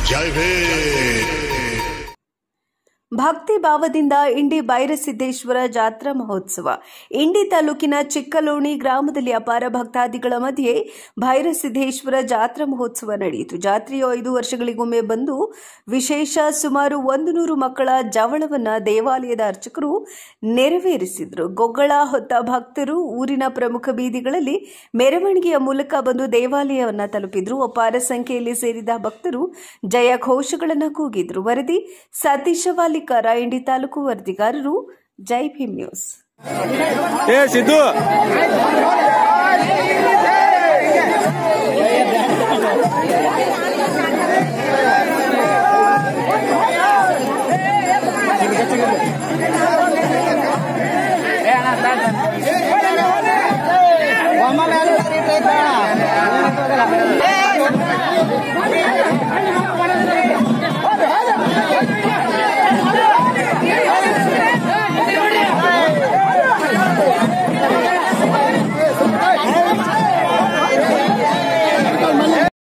ಜೈ ಭೀಮ್ ಭಕ್ತಿ ಭಾವದಿಂದ ಇಂಡಿ ಬೈರಸಿದ್ದೇಶ್ವರ ಜಾತ್ರಾ ಮಹೋತ್ಸವ ಇಂಡಿ ತಾಲೂಕಿನ ಚಿಕ್ಕಲೋಣಿ ಗ್ರಾಮದಲ್ಲಿ ಅಪಾರ ಭಕ್ತಾದಿಗಳ ಮಧ್ಯೆ ಭೈರಸಿದ್ದೇಶ್ವರ ಜಾತ್ರಾ ಮಹೋತ್ಸವ ನಡೆಯಿತು ಜಾತ್ರೆಯು ಐದು ವರ್ಷಗಳಿಗೊಮ್ಮೆ ಬಂದು ವಿಶೇಷ ಸುಮಾರು ಒಂದು ನೂರು ಮಕ್ಕಳ ಜವಳವನ್ನ ದೇವಾಲಯದ ಅರ್ಚಕರು ನೆರವೇರಿಸಿದ್ರು ಗೊಗ್ಗಳ ಹೊತ್ತ ಭಕ್ತರು ಊರಿನ ಪ್ರಮುಖ ಬೀದಿಗಳಲ್ಲಿ ಮೆರವಣಿಗೆಯ ಮೂಲಕ ಬಂದು ದೇವಾಲಯವನ್ನ ತಲುಪಿದ್ರು ಅಪಾರ ಸಂಖ್ಯೆಯಲ್ಲಿ ಸೇರಿದ ಭಕ್ತರು ಜಯ ಘೋಷಗಳನ್ನು ಕೂಗಿದ್ರು ವರದಿ ಸತೀಶ ವಾಲಿಕಾರ ಇಂಡಿ ತಾಲೂಕು ವರದಿಗಾರರು ಜೈ ಭೀಮ್ ನ್ಯೂಸ್ ಏ ಸಿದ್ದು ¡Ay,